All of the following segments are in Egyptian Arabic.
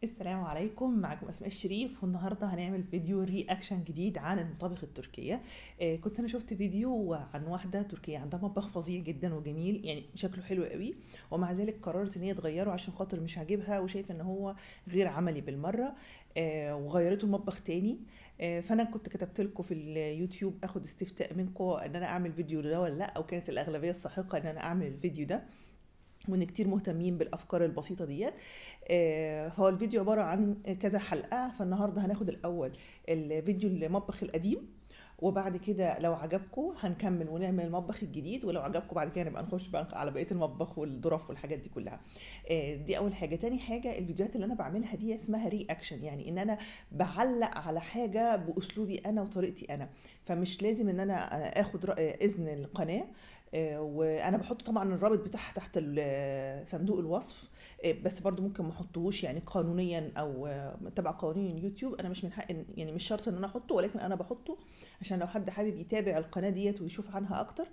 السلام عليكم معكم اسماء الشريف والنهارده هنعمل فيديو رياكشن جديد عن المطابخ التركيه آه كنت انا شفت فيديو عن واحده تركيه عندها مطبخ فظيع جدا وجميل يعني شكله حلو قوي ومع ذلك قررت ان هي تغيره عشان خاطر مش عاجبها وشايفه ان هو غير عملي بالمره آه وغيرته المطبخ تاني آه فانا كنت كتبت لكم في اليوتيوب اخد استفتاء منكم ان انا اعمل فيديو ده ولا لا او كانت الاغلبيه الساحقه ان انا اعمل الفيديو ده وان كتير مهتمين بالافكار البسيطه ديت آه، فهو الفيديو عباره عن كذا حلقه فالنهارده هناخد الاول الفيديو المطبخ القديم وبعد كده لو عجبكم هنكمل ونعمل المطبخ الجديد ولو عجبكم بعد كده نبقى نخش بقى على بقيه المطبخ والظرف والحاجات دي كلها آه، دي اول حاجه تاني حاجه الفيديوهات اللي انا بعملها دي اسمها ري اكشن يعني ان انا بعلق على حاجه باسلوبي انا وطريقتي انا فمش لازم ان انا اخد اذن القناه آه، وانا بحط طبعا الرابط بتاعها تحت صندوق الوصف آه، بس برضو ممكن ما احطهوش يعني قانونيا او آه، تبع قوانين اليوتيوب انا مش من حق يعني مش شرط ان انا احطه ولكن انا بحطه عشان لو حد حابب يتابع القناه ديت ويشوف عنها اكتر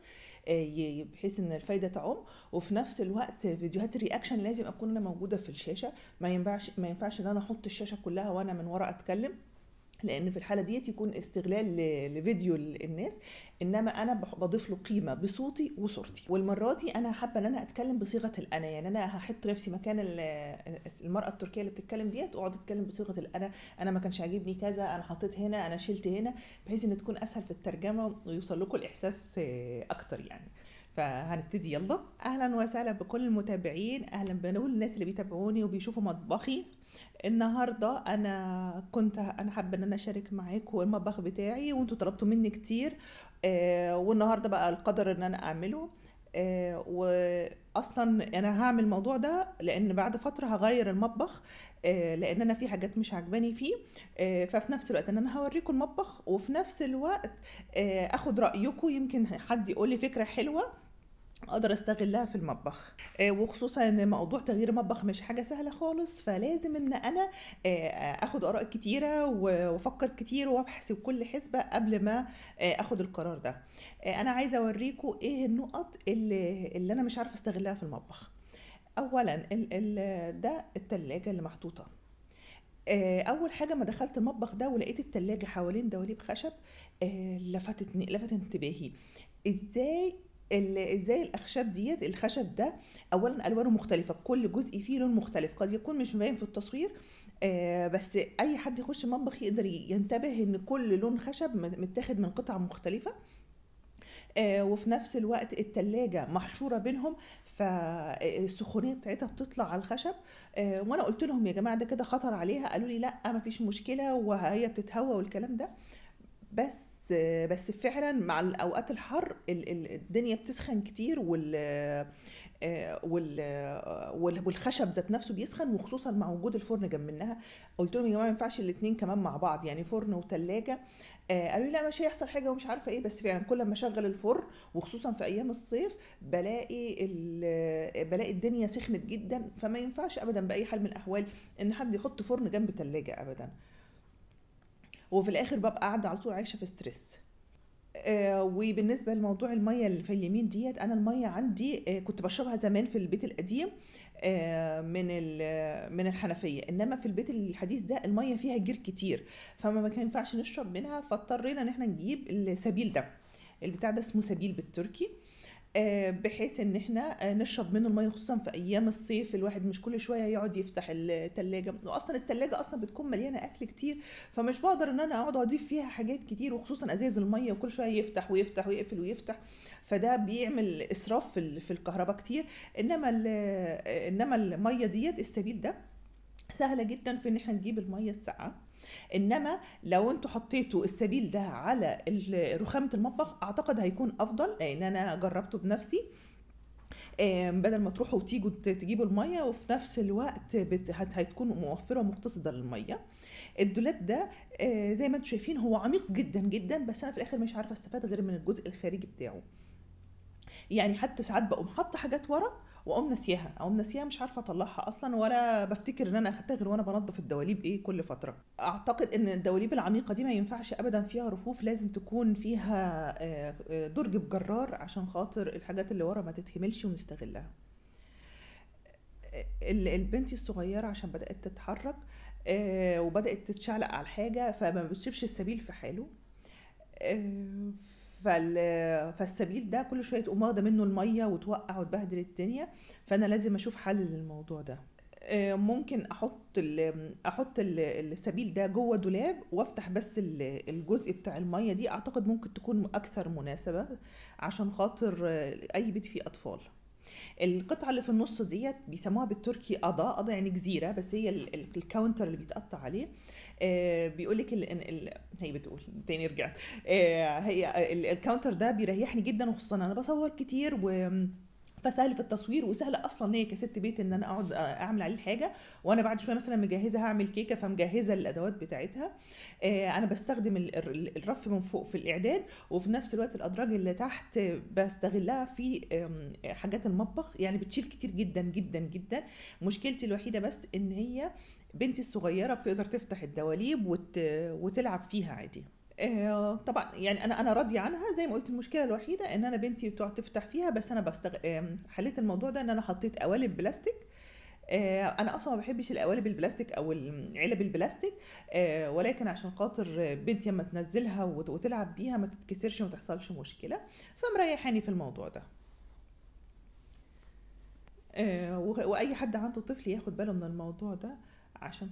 بحيث ان الفايده تعم وفي نفس الوقت فيديوهات الرياكشن لازم اكون انا موجوده في الشاشه ما ينفعش ما ينفعش ان انا احط الشاشه كلها وانا من ورا اتكلم لان في الحاله ديت يكون استغلال لفيديو الناس انما انا بضيف له قيمه بصوتي وصورتي والمره دي انا حابه ان انا اتكلم بصيغه الانا يعني انا هحط نفسي مكان المراه التركيه اللي بتتكلم ديت واقعد اتكلم بصيغه الانا انا ما كانش عاجبني كذا انا حطيت هنا انا شلت هنا بحيث ان تكون اسهل في الترجمه ويوصل لكم الاحساس اكتر يعني فهنبتدي يلا اهلا وسهلا بكل المتابعين اهلا بكل الناس اللي بيتابعوني وبيشوفوا مطبخي النهارده انا كنت انا حابه ان انا اشارك معاكم المطبخ بتاعي وانتوا طلبتوا مني كتير آه والنهارده بقى القدر ان انا اعمله آه واصلا انا هعمل الموضوع ده لان بعد فتره هغير المطبخ آه لان انا في حاجات مش عجباني فيه آه ففي نفس الوقت ان انا هوريكم المطبخ وفي نفس الوقت آه اخد رايكم يمكن حد يقول لي فكره حلوه اقدر استغلها في المطبخ آه، وخصوصا ان موضوع تغيير المطبخ مش حاجه سهله خالص فلازم ان انا آه، اخد اراء كتيره وافكر كتير وابحث بكل حسبه قبل ما آه، اخد القرار ده انا عايزه اوريكم ايه النقط اللي, اللي انا مش عارفه استغلها في المطبخ اولا ال ال ده التلاجة اللي محطوطه اول حاجه ما دخلت المطبخ ده ولقيت التلاجة حوالين دواليب خشب لفتتني لفتت انتباهي ازاي ازاي الاخشاب ديت الخشب ده اولا الوانه مختلفه كل جزء فيه لون مختلف قد يكون مش باين في التصوير آه بس اي حد يخش مطبخ يقدر ينتبه ان كل لون خشب متاخد من قطع مختلفه آه وفي نفس الوقت التلاجة محشورة بينهم فالسخونية بتاعتها بتطلع على الخشب آه وانا قلت لهم يا جماعة ده كده خطر عليها قالوا لي لا مفيش مشكلة وهي بتتهوى والكلام ده بس بس فعلا مع الاوقات الحر الدنيا بتسخن كتير وال آه، والخشب ذات نفسه بيسخن وخصوصا مع وجود الفرن جنب منها قلت لهم يا جماعه ما ينفعش الاثنين كمان مع بعض يعني فرن وثلاجه آه، قالوا لي لا مش هيحصل حاجه ومش عارفه ايه بس فعلا كل ما اشغل الفرن وخصوصا في ايام الصيف بلاقي بلاقي الدنيا سخنت جدا فما ينفعش ابدا باي حال من الاحوال ان حد يحط فرن جنب ثلاجه ابدا وفي الاخر ببقى قاعده على طول عايشه في ستريس آه وبالنسبه لموضوع الميه اللي في اليمين ديت انا الميه عندي آه كنت بشربها زمان في البيت القديم آه من من الحنفيه انما في البيت الحديث ده الميه فيها جير كتير فما ما ينفعش نشرب منها فاضطرينا ان احنا نجيب السبيل ده البتاع ده اسمه سبيل بالتركي آه، بحيث ان احنا آه، نشرب منه الميه خصوصا في ايام الصيف الواحد مش كل شويه يقعد يفتح التلاجة واصلا التلاجة اصلا بتكون مليانه اكل كتير فمش بقدر ان انا اقعد اضيف فيها حاجات كتير وخصوصا ازاز الميه وكل شويه يفتح ويفتح ويقفل ويفتح فده بيعمل اسراف في الكهرباء كتير انما انما الميه ديت السبيل ده سهله جدا في ان احنا نجيب الميه الساقعه انما لو انتوا حطيتوا السبيل ده على رخامه المطبخ اعتقد هيكون افضل لان انا جربته بنفسي بدل ما تروحوا وتيجوا تجيبوا الميه وفي نفس الوقت هتكون موفره ومقتصده للميه الدولاب ده آه، زي ما انتم شايفين هو عميق جدا جدا بس انا في الاخر مش عارفه استفاد غير من الجزء الخارجي بتاعه يعني حتى ساعات بقوم حاطه حاجات ورا واقوم ناسياها اقوم ناسياها مش عارفه اطلعها اصلا ولا بفتكر ان انا اخدتها غير وانا بنظف الدواليب ايه كل فتره اعتقد ان الدواليب العميقه دي ما ينفعش ابدا فيها رفوف لازم تكون فيها آه، آه، درج بجرار عشان خاطر الحاجات اللي ورا ما تتهملش ونستغلها ال- البنت الصغيرة عشان بدأت تتحرك آه، وبدأت تتشعلق على الحاجة فما بتسيبش السبيل في حاله آه، فال... فالسبيل ده كل شويه تقوم واخده منه الميه وتوقع وتبهدل الدنيا فانا لازم اشوف حل للموضوع ده آه، ممكن احط ال... احط ال- السبيل ده جوه دولاب وافتح بس ال- الجزء بتاع الميه دي اعتقد ممكن تكون اكثر مناسبه عشان خاطر آه، اي بيت فيه اطفال القطعه اللي في النص ديت بيسموها بالتركي قضا قضا يعني جزيره بس هي ال- ال- الكاونتر اللي بيتقطع عليه آه بيقول لك ال... ال... هي بتقول تاني رجعت آه هي ال- الكاونتر ده بيريحني جدا وخصوصا انا بصور كتير و فسهل في التصوير وسهل اصلا ليا كست بيت ان انا اقعد اعمل عليه الحاجه وانا بعد شويه مثلا مجهزه هعمل كيكه فمجهزه الادوات بتاعتها آه، انا بستخدم ال- ال- الرف من فوق في الاعداد وفي نفس الوقت الادراج اللي تحت بستغلها في آم، حاجات المطبخ يعني بتشيل كتير جدا جدا جدا مشكلتي الوحيده بس ان هي بنتي الصغيره بتقدر تفتح الدواليب وت... وتلعب فيها عادي آه، طبعا يعني انا انا راضيه عنها زي ما قلت المشكله الوحيده ان انا بنتي بتقعد تفتح فيها بس انا بستغ... آم، حليت الموضوع ده ان انا حطيت قوالب بلاستيك آه، انا اصلا ما بحبش القوالب البلاستيك او العلب البلاستيك آه، ولكن عشان خاطر بنتي لما تنزلها وت- وتلعب بيها ما تتكسرش وما تحصلش مشكله فمريحاني في الموضوع ده آه، وغ- واي حد عنده طفل ياخد باله من الموضوع ده عشان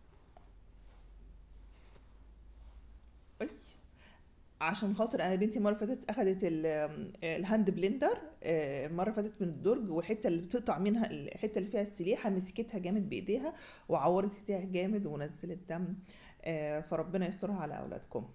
أي. عشان خاطر انا بنتي المره اللي فاتت اخدت ال- الهاند بلندر آه، المره اللي فاتت من الدرج والحته اللي بتقطع منها الحته اللي فيها السليحه مسكتها جامد بايديها وعورت ايديها جامد ونزلت دم آه، فربنا يسترها على اولادكم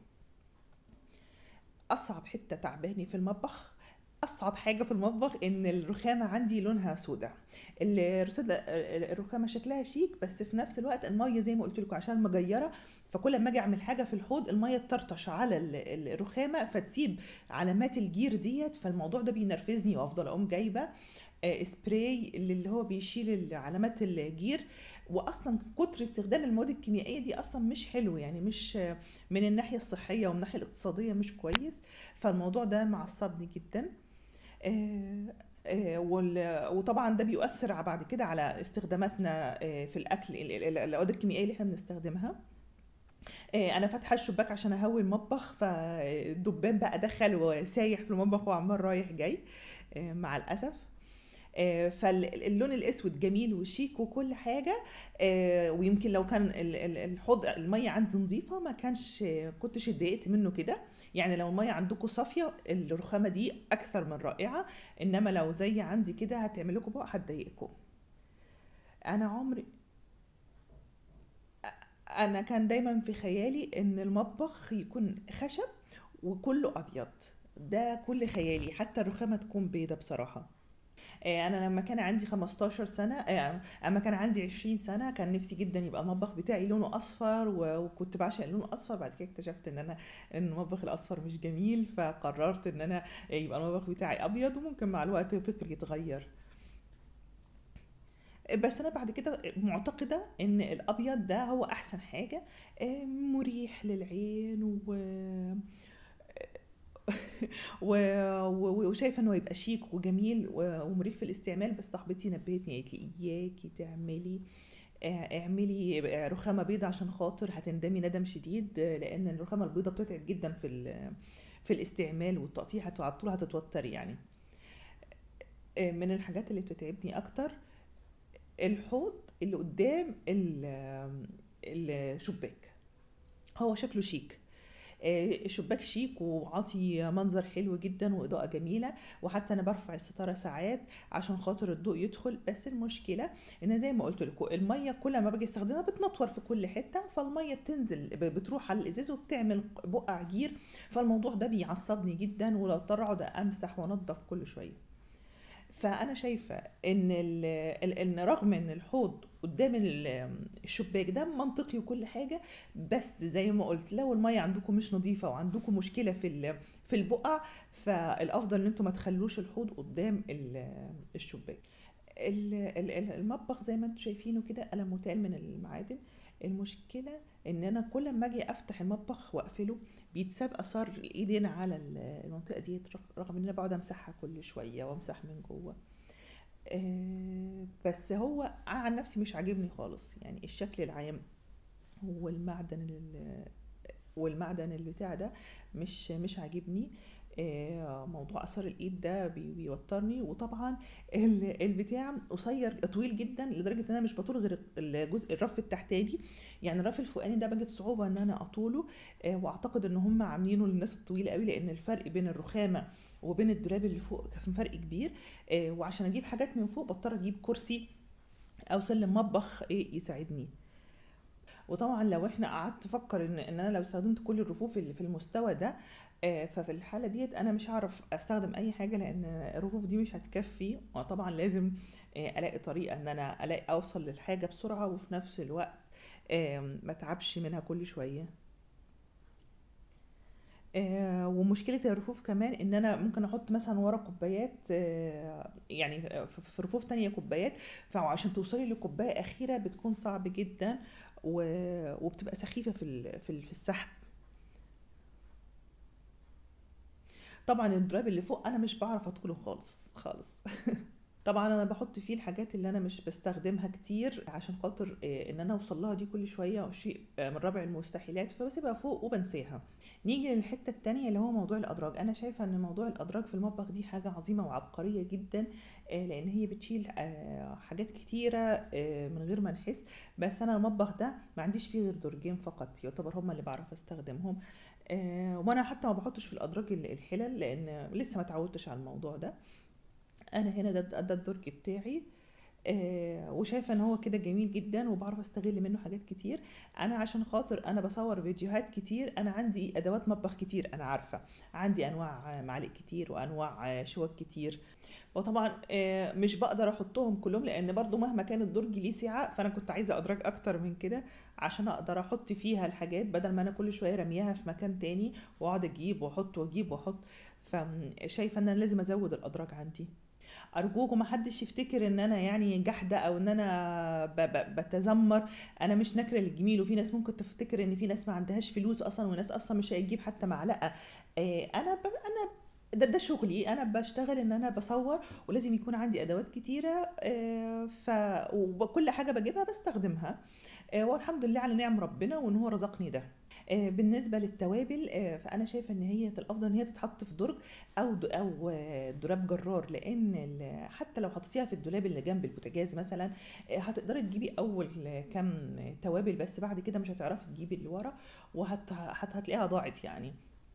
اصعب حته تعباني في المطبخ اصعب حاجه في المطبخ ان الرخامه عندي لونها سوداء الرصيد الرخامه شكلها شيك بس في نفس الوقت الميه زي ما قلت لكم عشان مجيره فكل ما اجي اعمل حاجه في الحوض الميه تطرطش على ال- ال- الرخامه فتسيب علامات الجير ديت فالموضوع ده بينرفزني وافضل اقوم جايبه آه، سبراي اللي هو بيشيل علامات الجير واصلا كتر استخدام المواد الكيميائيه دي اصلا مش حلو يعني مش آه، من الناحيه الصحيه ومن الناحيه الاقتصاديه مش كويس فالموضوع ده معصبني جدا آه، آه، وال- وطبعا ده بيؤثر ع- بعد كده على استخداماتنا آه، في الاكل ال- ال- ال- المواد الكيميائيه اللي احنا بنستخدمها آه، انا فاتحه الشباك عشان اهوي المطبخ فالدبان بقى دخل وسايح في المطبخ وعمال رايح جاي آه، مع الاسف آه، فاللون الاسود جميل وشيك وكل حاجه آه، ويمكن لو كان ال- ال- الحوض الميه عندي نظيفه ما كانش كنتش اتضايقت منه كده يعني لو الميه عندكم صافيه الرخامه دي اكثر من رائعه انما لو زي عندي كده هتعمل لكم بقى هتضايقكم انا عمري انا كان دايما في خيالي ان المطبخ يكون خشب وكله ابيض ده كل خيالي حتى الرخامه تكون بيضه بصراحه آه، انا لما كان عندي 15 سنه آه، اما كان عندي 20 سنه كان نفسي جدا يبقى المطبخ بتاعي لونه اصفر و- وكنت بعشق اللون الاصفر بعد كده اكتشفت ان انا ان المطبخ الاصفر مش جميل فقررت ان انا يبقى المطبخ بتاعي ابيض وممكن مع الوقت فكري يتغير بس انا بعد كده معتقده ان الابيض ده هو احسن حاجه آه، مريح للعين و و... و... وشايفه انه يبقى شيك وجميل و... ومريح في الاستعمال بس صاحبتي نبهتني قالت لي اياكي تعملي آه، اعملي رخامه بيضة عشان خاطر هتندمي ندم شديد آه، لان الرخامه البيضة بتتعب جدا في ال... في الاستعمال والتقطيع هت- على طول هتتوتري يعني آه، من الحاجات اللي بتتعبني اكتر الحوض اللي قدام ال- الشباك هو شكله شيك آه، الشباك شيك وعاطي منظر حلو جدا واضاءه جميله وحتى انا برفع الستاره ساعات عشان خاطر الضوء يدخل بس المشكله ان زي ما قلت لكم الميه كل ما باجي استخدمها بتنطور في كل حته فالميه بتنزل ب- بتروح على الازاز وبتعمل بقع جير فالموضوع ده بيعصبني جدا ولو اضطر اقعد امسح وانضف كل شويه فانا شايفه ان ال ال- ان رغم ان الحوض قدام ال- الشباك ده منطقي وكل حاجه بس زي ما قلت لو الميه عندكم مش نظيفه وعندكم مشكله في ال- في البقع فالافضل ان انتم ما تخلوش الحوض قدام ال- الشباك ال- ال- ال- المطبخ زي ما انتم شايفينه كده قلم متقال من المعادن المشكله ان انا كل ما اجي افتح المطبخ واقفله بيتساب اثار الايدين على ال- المنطقه دي رغم ان انا بقعد امسحها كل شويه وامسح من جوه آه، بس هو انا عن نفسي مش عاجبني خالص يعني الشكل العام والمعدن ال- والمعدن البتاع ده مش مش عاجبني آه، موضوع اثار الايد ده بي- بيوترني وطبعا ال- البتاع قصير طويل جدا لدرجه ان انا مش بطول غير الجزء الرف التحتاني يعني الرف الفوقاني ده بجد صعوبه ان انا اطوله آه، واعتقد ان هم عاملينه للناس الطويله قوي لان الفرق بين الرخامه وبين الدولاب اللي فوق كان فرق كبير آه، وعشان اجيب حاجات من فوق بضطر اجيب كرسي او سلم مطبخ ايه يساعدني وطبعا لو احنا قعدت افكر ان ان انا لو استخدمت كل الرفوف اللي في المستوى ده آه، ففي الحاله ديت انا مش هعرف استخدم اي حاجه لان الرفوف دي مش هتكفي وطبعا لازم آه، الاقي طريقه ان انا الاقي اوصل للحاجه بسرعه وفي نفس الوقت آم، ما اتعبش منها كل شويه آه، ومشكلة الرفوف كمان ان انا ممكن احط مثلا ورا كوبايات آه، يعني في في رفوف تانية كوبايات فعشان توصلي لكوباية اخيرة بتكون صعب جدا و- وبتبقى سخيفة في ال- في ال- في السحب طبعا الدولاب اللي فوق انا مش بعرف ادخله خالص خالص طبعا انا بحط فيه الحاجات اللي انا مش بستخدمها كتير عشان خاطر آه، ان انا اوصل لها دي كل شويه شيء آه، من رابع المستحيلات فبسيبها فوق وبنساها نيجي للحته التانية اللي هو موضوع الادراج انا شايفه ان موضوع الادراج في المطبخ دي حاجه عظيمه وعبقريه جدا آه، لان هي بتشيل آه، حاجات كتيره آه، من غير ما نحس بس انا المطبخ ده ما عنديش فيه غير درجين فقط يعتبر هما اللي بعرف استخدمهم آه، وانا حتى ما بحطش في الادراج ال- الحلل لان لسه ما اتعودتش على الموضوع ده انا هنا ده ده الدرج بتاعي آه وشايفه ان هو كده جميل جدا وبعرف استغل منه حاجات كتير انا عشان خاطر انا بصور فيديوهات كتير انا عندي ادوات مطبخ كتير انا عارفه عندي انواع آه، معالق كتير وانواع آه، شوك كتير وطبعا آه، مش بقدر احطهم كلهم لان برضو مهما كان الدرج ليه سعه فانا كنت عايزه ادراج اكتر من كده عشان اقدر احط فيها الحاجات بدل ما انا كل شويه رميها في مكان تاني واقعد اجيب واحط واجيب واحط فشايفه ان انا لازم ازود الادراج عندي ارجوكم ما حدش يفتكر ان انا يعني جحده او ان انا ب- ب- بتذمر انا مش نكره للجميل وفي ناس ممكن تفتكر ان في ناس ما عندهاش فلوس اصلا وناس اصلا مش هتجيب حتى معلقه آه، انا ب... انا ده ده شغلي انا بشتغل ان انا بصور ولازم يكون عندي ادوات كتيره آه، ف وكل حاجه بجيبها بستخدمها آه، والحمد لله على نعم ربنا وان هو رزقني ده آه، بالنسبه للتوابل آه، فانا شايفه ان هي الافضل ان هي تتحط في درج او د- او آه، دولاب جرار لان ال- حتى لو حطيتيها في الدولاب اللي جنب البوتاجاز مثلا آه، هتقدري تجيبي اول كام توابل بس بعد كده مش هتعرفي تجيبي اللي ورا وهتلاقيها ضاعت يعني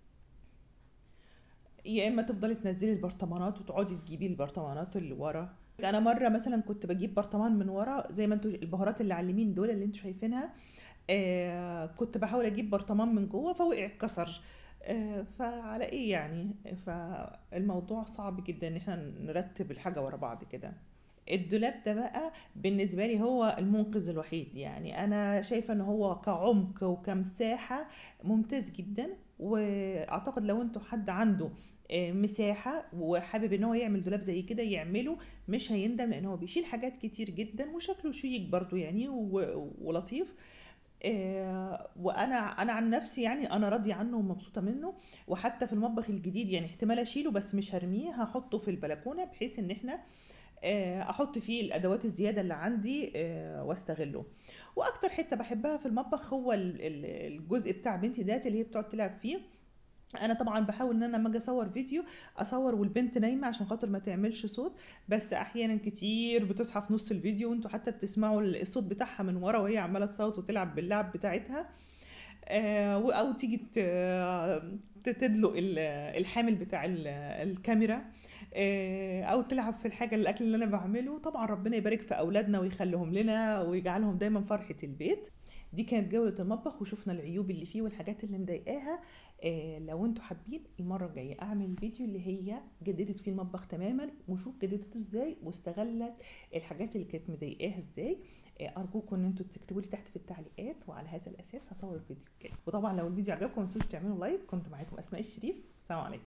يا اما تفضلي تنزلي البرطمانات وتقعدي تجيبي البرطمانات اللي ورا انا مره مثلا كنت بجيب برطمان من ورا زي ما انتوا البهارات اللي على اليمين دول اللي انتوا شايفينها آه كنت بحاول اجيب برطمان من جوه فوقع اتكسر آه فعلى ايه يعني فالموضوع صعب جدا ان احنا نرتب الحاجه ورا بعض كده الدولاب ده بقى بالنسبة لي هو المنقذ الوحيد يعني أنا شايفة إن هو كعمق وكمساحة ممتاز جدا وأعتقد لو انتوا حد عنده آه، مساحة وحابب ان هو يعمل دولاب زي كده يعمله مش هيندم لان هو بيشيل حاجات كتير جدا وشكله شيك برضو يعني و- ولطيف آه، وانا انا عن نفسي يعني انا راضيه عنه ومبسوطه منه وحتى في المطبخ الجديد يعني احتمال اشيله بس مش هرميه هحطه في البلكونه بحيث ان احنا آه، احط فيه الادوات الزياده اللي عندي آه، واستغله واكتر حته بحبها في المطبخ هو ال- ال- الجزء بتاع بنتي دات اللي هي بتقعد تلعب فيه انا طبعا بحاول ان انا لما اجي اصور فيديو اصور والبنت نايمه عشان خاطر ما تعملش صوت بس احيانا كتير بتصحى في نص الفيديو وانتوا حتى بتسمعوا الصوت بتاعها من ورا وهي عماله تصوت وتلعب باللعب بتاعتها آه، و- او تيجي ت- ت- تدلق ال- الحامل بتاع ال- الكاميرا آه، او تلعب في الحاجه الاكل اللي انا بعمله طبعا ربنا يبارك في اولادنا ويخليهم لنا ويجعلهم دايما فرحه البيت دي كانت جولة المطبخ وشفنا العيوب اللي فيه والحاجات اللي مضايقاها آه لو انتوا حابين المرة الجاية اعمل فيديو اللي هي جددت فيه المطبخ تماما وشوف جددته ازاي واستغلت الحاجات اللي كانت مضايقاها ازاي آه ارجوكم ان انتوا تكتبوا لي تحت في التعليقات وعلى هذا الاساس هصور الفيديو الجاي وطبعا لو الفيديو عجبكم ما تنسوش تعملوا لايك كنت معاكم اسماء الشريف سلام عليكم